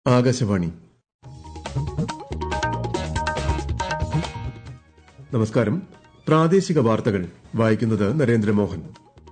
ആകാശവാണി നമസ്കാരം പ്രാദേശിക വാർത്തകൾ വായിക്കുന്നത് നരേന്ദ്രമോഹൻ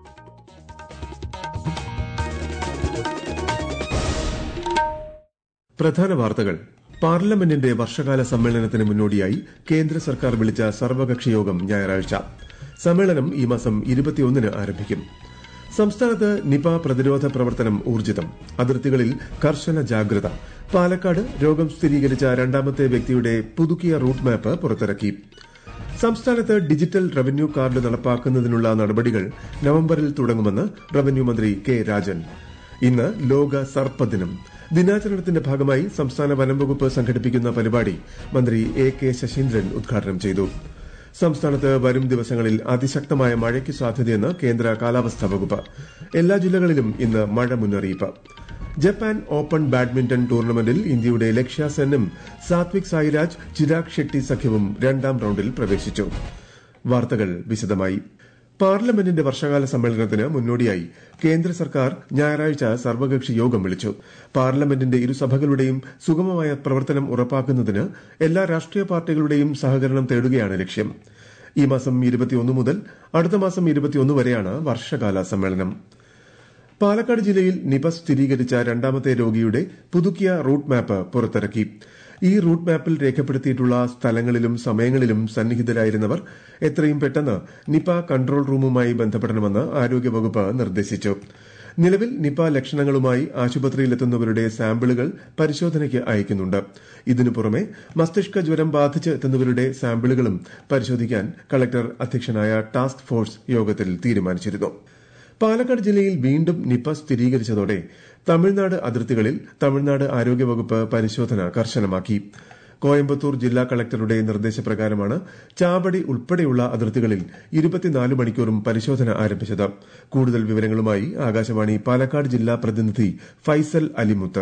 പ്രധാന വാർത്തകൾ പാർലമെന്റിന്റെ വർഷകാല സമ്മേളനത്തിന് മുന്നോടിയായി കേന്ദ്ര സർക്കാർ വിളിച്ച സർവകക്ഷി യോഗം ഞായറാഴ്ച സമ്മേളനം ഈ മാസം ഇരുപത്തിയൊന്നിന് ആരംഭിക്കും സംസ്ഥാനത്ത് നിപ പ്രതിരോധ പ്രവർത്തനം ഊർജിതം അതിർത്തികളിൽ കർശന ജാഗ്രത പാലക്കാട് രോഗം സ്ഥിരീകരിച്ച രണ്ടാമത്തെ വ്യക്തിയുടെ പുതുക്കിയ റൂട്ട് മാപ്പ് പുറത്തിറക്കി സംസ്ഥാനത്ത് ഡിജിറ്റൽ റവന്യൂ കാർഡ് നടപ്പാക്കുന്നതിനുള്ള നടപടികൾ നവംബറിൽ തുടങ്ങുമെന്ന് റവന്യൂ മന്ത്രി കെ രാജൻ ഇന്ന് ലോക സർപ്പ ദിനം ദിനാചരണത്തിന്റെ ഭാഗമായി സംസ്ഥാന വനംവകുപ്പ് സംഘടിപ്പിക്കുന്ന പരിപാടി മന്ത്രി എ കെ ശശീന്ദ്രൻ ഉദ്ഘാടനം ചെയ്തു സംസ്ഥാനത്ത് വരും ദിവസങ്ങളിൽ അതിശക്തമായ മഴയ്ക്ക് സാധ്യതയെന്ന് കേന്ദ്ര കാലാവസ്ഥാ വകുപ്പ് എല്ലാ ജില്ലകളിലും ഇന്ന് മഴ മുന്നറിയിപ്പ് ജപ്പാൻ ഓപ്പൺ ബാഡ്മിന്റൺ ടൂർണമെന്റിൽ ഇന്ത്യയുടെ ലക്ഷ്യ സെന്നും സാത്വിക് സായിരാജ് ചിരാഗ് ഷെട്ടി സഖ്യവും രണ്ടാം റൌണ്ടിൽ പ്രവേശിച്ചു വാർത്തകൾ വിശദമായി പാർലമെന്റിന്റെ വർഷകാല സമ്മേളനത്തിന് മുന്നോടിയായി കേന്ദ്ര സർക്കാർ ഞായറാഴ്ച സർവകക്ഷി യോഗം വിളിച്ചു പാർലമെന്റിന്റെ ഇരുസഭകളുടെയും സുഗമമായ പ്രവർത്തനം ഉറപ്പാക്കുന്നതിന് എല്ലാ രാഷ്ട്രീയ പാർട്ടികളുടെയും സഹകരണം തേടുകയാണ് ലക്ഷ്യം ഈ മാസം ഇരുപത്തിയൊന്ന് മുതൽ അടുത്ത മാസം ഇരുപത്തിയൊന്ന് വരെയാണ് വർഷകാല സമ്മേളനം പാലക്കാട് ജില്ലയിൽ നിപ സ്ഥിരീകരിച്ച രണ്ടാമത്തെ രോഗിയുടെ പുതുക്കിയ റൂട്ട് മാപ്പ് പുറത്തിറക്കി ഈ റൂട്ട് മാപ്പിൽ രേഖപ്പെടുത്തിയിട്ടുള്ള സ്ഥലങ്ങളിലും സമയങ്ങളിലും സന്നിഹിതരായിരുന്നവർ എത്രയും പെട്ടെന്ന് നിപ കൺട്രോൾ റൂമുമായി ബന്ധപ്പെടണമെന്ന് ആരോഗ്യവകുപ്പ് നിർദ്ദേശിച്ചു നിലവിൽ നിപ ലക്ഷണങ്ങളുമായി ആശുപത്രിയിലെത്തുന്നവരുടെ സാമ്പിളുകൾ പരിശോധനയ്ക്ക് അയക്കുന്നുണ്ട് ഇതിനു പുറമെ മസ്തിഷ്ക ജ്വരം ബാധിച്ച് എത്തുന്നവരുടെ സാമ്പിളുകളും പരിശോധിക്കാൻ കളക്ടർ അധ്യക്ഷനായ ടാസ്ക് ഫോഴ്സ് യോഗത്തിൽ തീരുമാനിച്ചിരുന്നു പാലക്കാട് ജില്ലയിൽ വീണ്ടും നിപ സ്ഥിരീകരിച്ചതോടെ തമിഴ്നാട് അതിർത്തികളിൽ തമിഴ്നാട് ആരോഗ്യവകുപ്പ് പരിശോധന കർശനമാക്കി കോയമ്പത്തൂർ ജില്ലാ കളക്ടറുടെ നിർദ്ദേശപ്രകാരമാണ് ചാവടി ഉൾപ്പെടെയുള്ള അതിർത്തികളിൽ ഇരുപത്തിനാല് മണിക്കൂറും പരിശോധന ആരംഭിച്ചത് കൂടുതൽ വിവരങ്ങളുമായി ആകാശവാണി പാലക്കാട് ജില്ലാ പ്രതിനിധി ഫൈസൽ അലിമുത്ത്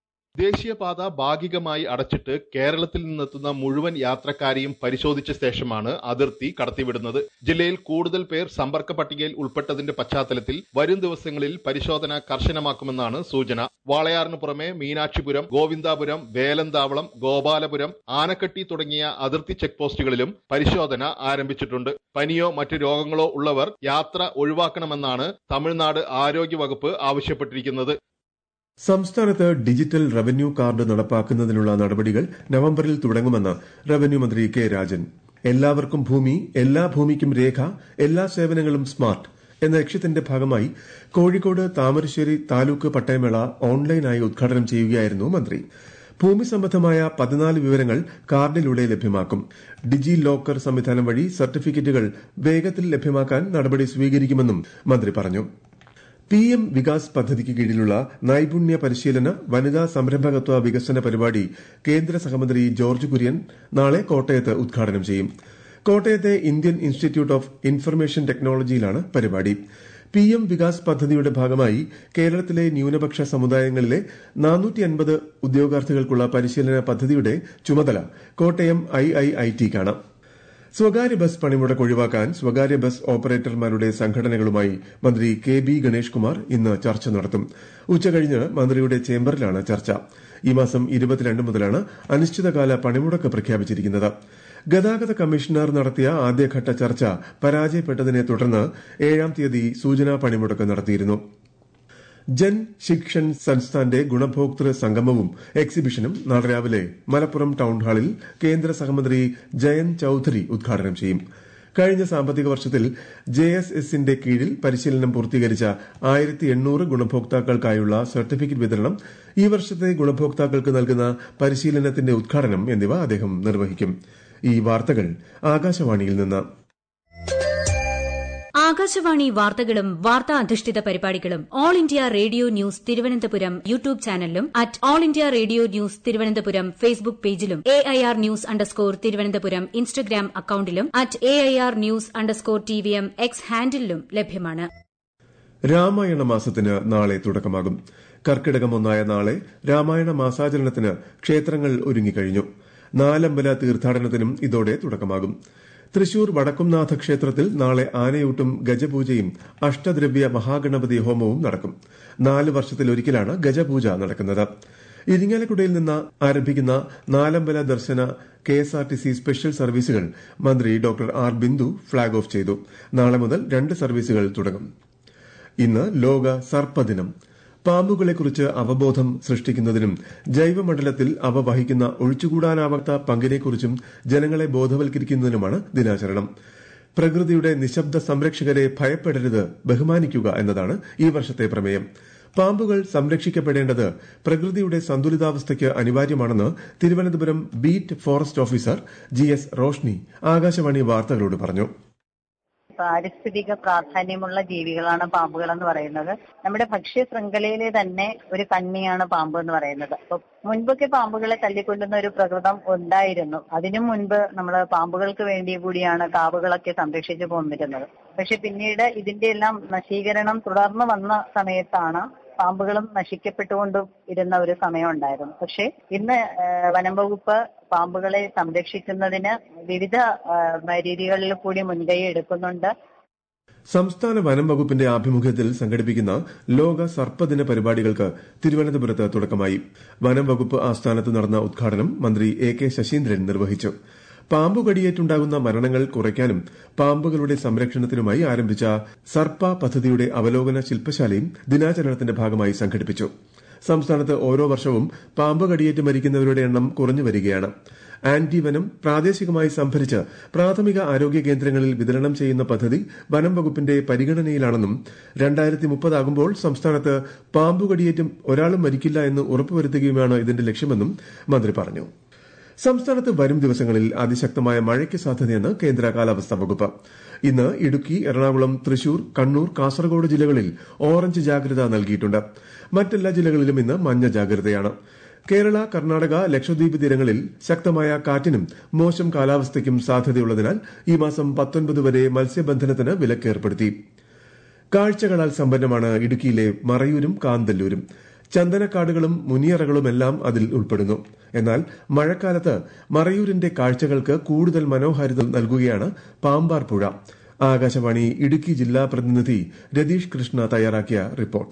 ദേശീയപാത ഭാഗികമായി അടച്ചിട്ട് കേരളത്തിൽ നിന്നെത്തുന്ന മുഴുവൻ യാത്രക്കാരെയും പരിശോധിച്ച ശേഷമാണ് അതിർത്തി കടത്തിവിടുന്നത് ജില്ലയിൽ കൂടുതൽ പേർ സമ്പർക്ക പട്ടികയിൽ ഉൾപ്പെട്ടതിന്റെ പശ്ചാത്തലത്തിൽ വരും ദിവസങ്ങളിൽ പരിശോധന കർശനമാക്കുമെന്നാണ് സൂചന വാളയാറിന് പുറമെ മീനാക്ഷിപുരം ഗോവിന്ദാപുരം വേലന്താവളം ഗോപാലപുരം ആനക്കട്ടി തുടങ്ങിയ അതിർത്തി ചെക്ക് പോസ്റ്റുകളിലും പരിശോധന ആരംഭിച്ചിട്ടുണ്ട് പനിയോ മറ്റ് രോഗങ്ങളോ ഉള്ളവർ യാത്ര ഒഴിവാക്കണമെന്നാണ് തമിഴ്നാട് ആരോഗ്യവകുപ്പ് ആവശ്യപ്പെട്ടിരിക്കുന്നത് സംസ്ഥാനത്ത് ഡിജിറ്റൽ റവന്യൂ കാർഡ് നടപ്പാക്കുന്നതിനുള്ള നടപടികൾ നവംബറിൽ തുടങ്ങുമെന്ന് റവന്യൂ മന്ത്രി കെ രാജൻ എല്ലാവർക്കും ഭൂമി എല്ലാ ഭൂമിക്കും രേഖ എല്ലാ സേവനങ്ങളും സ്മാർട്ട് എന്ന ലക്ഷ്യത്തിന്റെ ഭാഗമായി കോഴിക്കോട് താമരശ്ശേരി താലൂക്ക് പട്ടയമേള ഓൺലൈനായി ഉദ്ഘാടനം ചെയ്യുകയായിരുന്നു മന്ത്രി ഭൂമി സംബന്ധമായ പതിനാല് വിവരങ്ങൾ കാർഡിലൂടെ ലഭ്യമാക്കും ഡിജി ലോക്കർ സംവിധാനം വഴി സർട്ടിഫിക്കറ്റുകൾ വേഗത്തിൽ ലഭ്യമാക്കാൻ നടപടി സ്വീകരിക്കുമെന്നും മന്ത്രി പറഞ്ഞു പി എം വികാസ് പദ്ധതിക്ക് കീഴിലുള്ള നൈപുണ്യ പരിശീലന വനിതാ സംരംഭകത്വ വികസന പരിപാടി കേന്ദ്ര സഹമന്ത്രി ജോർജ് കുര്യൻ നാളെ കോട്ടയത്ത് ഉദ്ഘാടനം ചെയ്യും കോട്ടയത്തെ ഇന്ത്യൻ ഇൻസ്റ്റിറ്റ്യൂട്ട് ഓഫ് ഇൻഫർമേഷൻ ടെക്നോളജിയിലാണ് പരിപാടി പി എം വികാസ് പദ്ധതിയുടെ ഭാഗമായി കേരളത്തിലെ ന്യൂനപക്ഷ സമുദായങ്ങളിലെ നാനൂറ്റി ഉദ്യോഗാർത്ഥികൾക്കുള്ള പരിശീലന പദ്ധതിയുടെ ചുമതല കോട്ടയം ഐ ഐ ഐ ടിക്കാണ് സ്വകാര്യ ബസ് പണിമുടക്ക് ഒഴിവാക്കാൻ സ്വകാര്യ ബസ് ഓപ്പറേറ്റർമാരുടെ സംഘടനകളുമായി മന്ത്രി കെ ബി ഗണേഷ് കുമാർ ഇന്ന് ചർച്ച നടത്തും ഉച്ചകഴിഞ്ഞ് മന്ത്രിയുടെ ചേംബറിലാണ് ചർച്ച ഈ മാസം ഇരുപത്തിരണ്ട് മുതലാണ് അനിശ്ചിതകാല പണിമുടക്ക് പ്രഖ്യാപിച്ചിരിക്കുന്നത് ഗതാഗത കമ്മീഷണർ നടത്തിയ ആദ്യഘട്ട ചർച്ച പരാജയപ്പെട്ടതിനെ തുടർന്ന് ഏഴാം തീയതി സൂചനാ പണിമുടക്ക് നടത്തിയിരുന്നു ജൻ ശിക്ഷൻ സംസ്ഥാന്റെ ഗുണഭോക്തൃ സംഗമവും എക്സിബിഷനും നാളെ രാവിലെ മലപ്പുറം ടൌൺ ഹാളിൽ കേന്ദ്ര സഹമന്ത്രി ജയന്ത് ചൌധരി ഉദ്ഘാടനം ചെയ്യും കഴിഞ്ഞ സാമ്പത്തിക വർഷത്തിൽ ജെ എസ് എസിന്റെ കീഴിൽ പരിശീലനം പൂർത്തീകരിച്ച ആയിരത്തി എണ്ണൂറ് ഗുണഭോക്താക്കൾക്കായുള്ള സർട്ടിഫിക്കറ്റ് വിതരണം ഈ വർഷത്തെ ഗുണഭോക്താക്കൾക്ക് നൽകുന്ന പരിശീലനത്തിന്റെ ഉദ്ഘാടനം എന്നിവ അദ്ദേഹം നിർവഹിക്കും ഈ വാർത്തകൾ ആകാശവാണിയിൽ നിന്ന് ആകാശവാണി വാർത്തകളും വാർത്താ അധിഷ്ഠിത പരിപാടികളും All India Radio News Thiruvananthapuram YouTube ചാനലിലും at All India Radio News Thiruvananthapuram Facebook പേജിലും A I R News underscore Thiruvananthapuram Instagram അക്കൌണ്ടിലും at A I R News underscore T V M X ഹാൻഡിലും ലഭ്യമാണ് രാമായണ മാസത്തിന് നാളെ തുടക്കമാകും കർക്കിടകം ഒന്നായ നാളെ രാമായണ മാസാചരണത്തിന് ക്ഷേത്രങ്ങൾ ഒരുങ്ങിക്കഴിഞ്ഞു നാലമ്പല തീർത്ഥാടനത്തിനും ഇതോടെ തുടക്കമാകും തൃശൂർ വടക്കുംനാഥ ക്ഷേത്രത്തിൽ നാളെ ആനയൂട്ടും ഗജപൂജയും അഷ്ടദ്രവ്യ മഹാഗണപതി ഹോമവും നടക്കും നാല് വർഷത്തിലൊരിക്കലാണ് ഗജപൂജ നടക്കുന്നത് ഇരിങ്ങാലക്കുടയിൽ നിന്ന് ആരംഭിക്കുന്ന നാലമ്പല ദർശന K S R T C special സർവീസുകൾ മന്ത്രി doctor R Bindu flag off ചെയ്തു നാളെ മുതൽ രണ്ട് സർവീസുകൾ തുടങ്ങും ഇന്ന് ലോക സർപ്പദിനം പാമ്പുകളെക്കുറിച്ച് അവബോധം സൃഷ്ടിക്കുന്നതിനും ജൈവമണ്ഡലത്തിൽ അവ വഹിക്കുന്ന ഒഴിച്ചുകൂടാനാവാത്ത പങ്കിനെക്കുറിച്ചും ജനങ്ങളെ ബോധവൽക്കരിക്കുന്നതിനുമാണ് ദിനാചരണം പ്രകൃതിയുടെ നിശബ്ദ സംരക്ഷകരെ ഭയപ്പെടരുത് ബഹുമാനിക്കുക എന്നതാണ് ഈ വർഷത്തെ പ്രമേയം പാമ്പുകൾ സംരക്ഷിക്കപ്പെടേണ്ടത് പ്രകൃതിയുടെ സന്തുലിതാവസ്ഥയ്ക്ക് അനിവാര്യമാണെന്ന് Thiruvananthapuram beat forest officer G S Roshni Akashvani വാർത്തകളോട് പറഞ്ഞു പാരിസ്ഥിതിക പ്രാധാന്യമുള്ള ജീവികളാണ് പാമ്പുകൾ എന്ന് പറയുന്നത് നമ്മുടെ ഭക്ഷ്യ ശൃംഖലയിലെ തന്നെ ഒരു കണ്ണിയാണ് പാമ്പ് എന്ന് പറയുന്നത് അപ്പൊ മുൻപൊക്കെ പാമ്പുകളെ തല്ലിക്കൊല്ലുന്ന ഒരു പ്രകൃതം ഉണ്ടായിരുന്നു അതിനു മുൻപ് നമ്മൾ പാമ്പുകൾക്ക് വേണ്ടി കൂടിയാണ് കാവുകളൊക്കെ സംരക്ഷിച്ചു പോന്നിരുന്നത് പക്ഷെ പിന്നീട് ഇതിന്റെ എല്ലാം നശീകരണം തുടർന്ന് വന്ന സമയത്താണ് പാമ്പുകളും നശിക്കപ്പെട്ടുകൊണ്ടും ഇരുന്ന ഒരു സമയം ഉണ്ടായിരുന്നു പക്ഷെ ഇന്ന് വനം വകുപ്പ് പാമ്പുകളെ സംരക്ഷിക്കുന്നതിന് വിവിധ രീതികളിൽ കൂടി മുൻകൈ എടുക്കുന്നുണ്ട് സംസ്ഥാന വനം വകുപ്പിന്റെ ആഭിമുഖ്യത്തിൽ സംഘടിപ്പിക്കുന്ന ലോക സർപ്പദിന പരിപാടികൾക്ക് തിരുവനന്തപുരത്ത് തുടക്കമായി വനം വകുപ്പ് ആസ്ഥാനത്ത് നടന്ന ഉദ്ഘാടനം മന്ത്രി എ കെ ശശീന്ദ്രൻ നിർവഹിച്ചു പാമ്പുകടിയേറ്റുണ്ടാകുന്ന മരണങ്ങൾ കുറയ്ക്കാനും പാമ്പുകളുടെ സംരക്ഷണത്തിനുമായി ആരംഭിച്ച സർപ്പ പദ്ധതിയുടെ അവലോകന ശില്പശാലയും ദിനാചരണത്തിന്റെ ഭാഗമായി സംഘടിപ്പിച്ചു സംസ്ഥാനത്ത് ഓരോ വർഷവും പാമ്പ് കടിയേറ്റ് മരിക്കുന്നവരുടെ എണ്ണം കുറഞ്ഞു വരികയാണ് ആന്റിവനം പ്രാദേശികമായി സംഭരിച്ച് പ്രാഥമിക ആരോഗ്യ കേന്ദ്രങ്ങളിൽ വിതരണം ചെയ്യുന്ന പദ്ധതി വനം വകുപ്പിന്റെ പരിഗണനയിലാണെന്നും രണ്ടായിരത്തി മുപ്പതാകുമ്പോൾ സംസ്ഥാനത്ത് പാമ്പ് കടിയേറ്റും ഒരാളും മരിക്കില്ല എന്ന് ഉറപ്പുവരുത്തുകയുമാണ് ഇതിന്റെ ലക്ഷ്യമെന്നും മന്ത്രി പറഞ്ഞു സംസ്ഥാനത്ത് വരും ദിവസങ്ങളിൽ അതിശക്തമായ മഴയ്ക്ക് സാധ്യതയെന്ന് കേന്ദ്ര കാലാവസ്ഥാ വകുപ്പ് ഇന്ന് ഇടുക്കി എറണാകുളം തൃശൂർ കണ്ണൂർ കാസർഗോഡ് ജില്ലകളിൽ ഓറഞ്ച് ജാഗ്രത നൽകിയിട്ടുണ്ട് മറ്റെല്ലാ ജില്ലകളിലും ഇന്ന് മഞ്ഞ ജാഗ്രതയാണ് കേരള കർണാടക ലക്ഷദ്വീപ് തീരങ്ങളിൽ ശക്തമായ കാറ്റിനും മോശം കാലാവസ്ഥയ്ക്കും സാധ്യതയുള്ളതിനാൽ ഈ മാസം പത്തൊൻപത് വരെ മത്സ്യബന്ധനത്തിന് വിലക്കേർപ്പെടുത്തി കാഴ്ചകളാൽ സമ്പന്നമാണ് ഇടുക്കിയിലെ മറയൂരും കാന്തല്ലൂരും ചന്ദനക്കാടുകളും മുനിയറകളുമെല്ലാം അതിൽ ഉൾപ്പെടുന്നു എന്നാൽ മഴക്കാലത്ത് മറയൂരിന്റെ കാഴ്ചകൾക്ക് കൂടുതൽ മനോഹാരിത നൽകുകയാണ് പാമ്പാർ പുഴ ആകാശവാണി ഇടുക്കി ജില്ലാ പ്രതിനിധി രതീഷ് കൃഷ്ണ തയ്യാറാക്കിയ റിപ്പോർട്ട്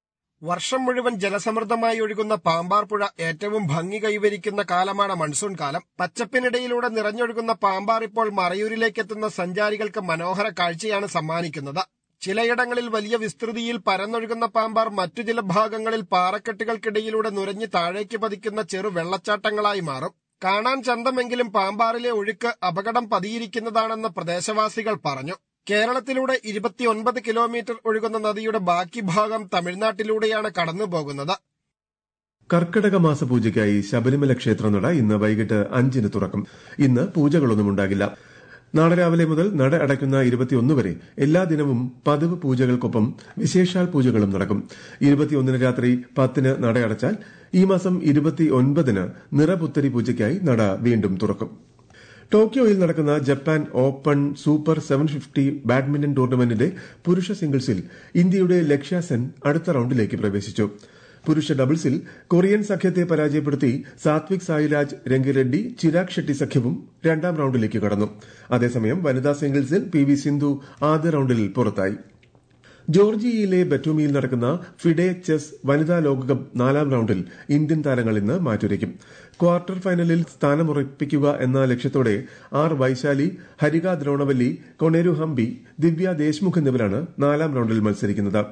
വർഷം മുഴുവൻ ജലസമൃദ്ധമായി ഒഴുകുന്ന പാമ്പാർ പുഴ ഏറ്റവും ഭംഗി കൈവരിക്കുന്ന കാലമാണ് മൺസൂൺ കാലം പച്ചപ്പിനിടയിലൂടെ നിറഞ്ഞൊഴുകുന്ന പാമ്പാർ ഇപ്പോൾ മറയൂരിലേക്കെത്തുന്ന സഞ്ചാരികൾക്ക് മനോഹര കാഴ്ചയാണ് സമ്മാനിക്കുന്നത് ചിലയിടങ്ങളിൽ വലിയ വിസ്തൃതിയിൽ പരന്നൊഴുകുന്ന പാമ്പാർ മറ്റു ചില ഭാഗങ്ങളിൽ പാറക്കെട്ടുകൾക്കിടയിലൂടെ നുരഞ്ഞ് താഴേക്ക് പതിക്കുന്ന ചെറു വെള്ളച്ചാട്ടങ്ങളായി മാറും കാണാൻ ചന്തമെങ്കിലും പാമ്പാറിലെ ഒഴുക്ക് അപകടം പതിയിരിക്കുന്നതാണെന്ന് പ്രദേശവാസികൾ പറഞ്ഞു കേരളത്തിലൂടെ ഇരുപത്തിയൊൻപത് കിലോമീറ്റർ ഒഴുകുന്ന നദിയുടെ ബാക്കി ഭാഗം തമിഴ്നാട്ടിലൂടെയാണ് കടന്നുപോകുന്നത് കർക്കിടക മാസ പൂജയ്ക്കായി ശബരിമല ക്ഷേത്രനട ഇന്ന് വൈകിട്ട് അഞ്ചിന് തുറക്കും ഇന്ന് പൂജകളൊന്നും ഉണ്ടാകില്ല നാളെ രാവിലെ മുതൽ നട അടയ്ക്കുന്ന ഇരുപത്തിയൊന്ന് വരെ എല്ലാ ദിനവും പതിവ് പൂജകൾക്കൊപ്പം വിശേഷാൽ പൂജകളും നടക്കും ഇരുപത്തിയൊന്നിന് രാത്രി പത്തിന് നട അടച്ചാൽ ഈ മാസം ഇരുപത്തിയൊൻപതിന് നിറപുത്തരി പൂജയ്ക്കായി നട വീണ്ടും തുറക്കും ടോക്കിയോയിൽ നടക്കുന്ന Japan Open Super Seven Fifty badminton ടൂർണമെന്റിന്റെ പുരുഷ സിംഗിൾസിൽ ഇന്ത്യയുടെ ലക്ഷ്യ സെൻ അടുത്ത റൌണ്ടിലേക്ക് പ്രവേശിച്ചു പുരുഷ ഡബിൾസിൽ കൊറിയൻ സഖ്യത്തെ പരാജയപ്പെടുത്തി സാത്വിക് സായിരാജ് രംഗിറെഡ്ഡി ചിരാഗ് ഷെട്ടി സഖ്യവും രണ്ടാം റൌണ്ടിലേക്ക് കടന്നു അതേസമയം വനിതാ സിംഗിൾസിൽ പി വി സിന്ധു ആദ്യ റൌണ്ടിൽ പുറത്തായി ജോർജിയയിലെ ബറ്റോമിയിൽ നടക്കുന്ന ഫിഡെ ചെസ് വനിതാ ലോകകപ്പ് നാലാം റൌണ്ടിൽ ഇന്ത്യൻ താരങ്ങൾ ഇന്ന് മാറ്റുരയ്ക്കും ക്വാർട്ടർ ഫൈനലിൽ സ്ഥാനമുറപ്പിക്കുക എന്ന ലക്ഷ്യത്തോടെ ആർ വൈശാലി ഹരിക ദ്രോണവല്ലി കൊണേരു ഹംപി ദിവ്യ ദേശ്മുഖ് എന്നിവരാണ് നാലാം റൌണ്ടിൽ മത്സരിക്കുന്നത്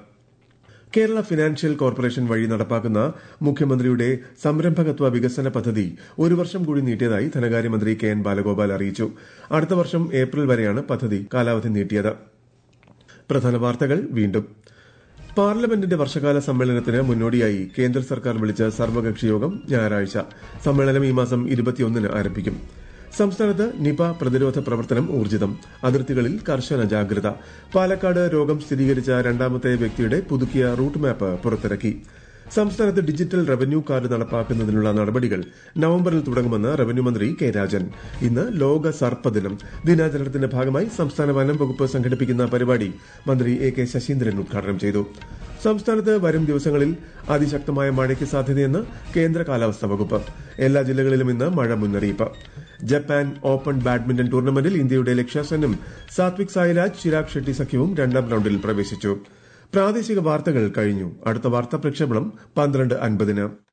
കേരള ഫിനാൻഷ്യൽ കോർപ്പറേഷൻ വഴി നടപ്പാക്കുന്ന മുഖ്യമന്ത്രിയുടെ സംരംഭകത്വ വികസന പദ്ധതി ഒരു വർഷം കൂടി നീട്ടിയതായി ധനകാര്യമന്ത്രി കെ എൻ ബാലഗോപാൽ അറിയിച്ചു അടുത്ത വർഷം ഏപ്രിൽ വരെയാണ് പദ്ധതി കാലാവധി നീട്ടിയത് പ്രധാന വാർത്തകൾ വീണ്ടും പാർലമെന്റിന്റെ വർഷകാല സമ്മേളനത്തിന് മുന്നോടിയായി കേന്ദ്ര സർക്കാർ വിളിച്ച സർവകക്ഷി യോഗം ഞായറാഴ്ച സമ്മേളനം ഈ മാസം ഇരുപത്തിയൊന്നിന് ആരംഭിക്കും സംസ്ഥാനത്ത് നിപ പ്രതിരോധ പ്രവർത്തനം ഊർജിതം അതിർത്തികളിൽ കർശന ജാഗ്രത പാലക്കാട് രോഗം സ്ഥിരീകരിച്ച രണ്ടാമത്തെ വ്യക്തിയുടെ പുതുക്കിയ റൂട്ട് മാപ്പ് പുറത്തിറക്കി സംസ്ഥാനത്ത് ഡിജിറ്റൽ റവന്യൂ കാർഡ് നടപ്പാക്കുന്നതിനുള്ള നടപടികൾ നവംബറിൽ തുടങ്ങുമെന്ന് റവന്യൂ മന്ത്രി കെ രാജൻ ഇന്ന് ലോക സർപ്പദിനം ദിനാചരണത്തിന്റെ ഭാഗമായി സംസ്ഥാന വനം വകുപ്പ് സംഘടിപ്പിക്കുന്ന പരിപാടി മന്ത്രി എ കെ ശശീന്ദ്രൻ ഉദ്ഘാടനം ചെയ്തു സംസ്ഥാനത്ത് വരും ദിവസങ്ങളിൽ അതിശക്തമായ മഴയ്ക്ക് സാധ്യതയെന്ന് കേന്ദ്ര കാലാവസ്ഥാ വകുപ്പ് എല്ലാ ജില്ലകളിലും ഇന്ന് മഴ മുന്നറിയിപ്പ് ജപ്പാൻ ഓപ്പൺ ബാഡ്മിന്റൺ ടൂർണമെന്റിൽ ഇന്ത്യയുടെ ലക്ഷ്യാസെന്നും സാത്വിക് സായിരാജ് ചിരാഗ് ഷെട്ടി സഖ്യവും രണ്ടാം റൌണ്ടിൽ പ്രവേശിച്ചു പ്രാദേശിക വാർത്തകൾ കഴിഞ്ഞു അടുത്ത വാർത്താ പ്രക്ഷേപണം പന്ത്രണ്ട് അൻപതിന്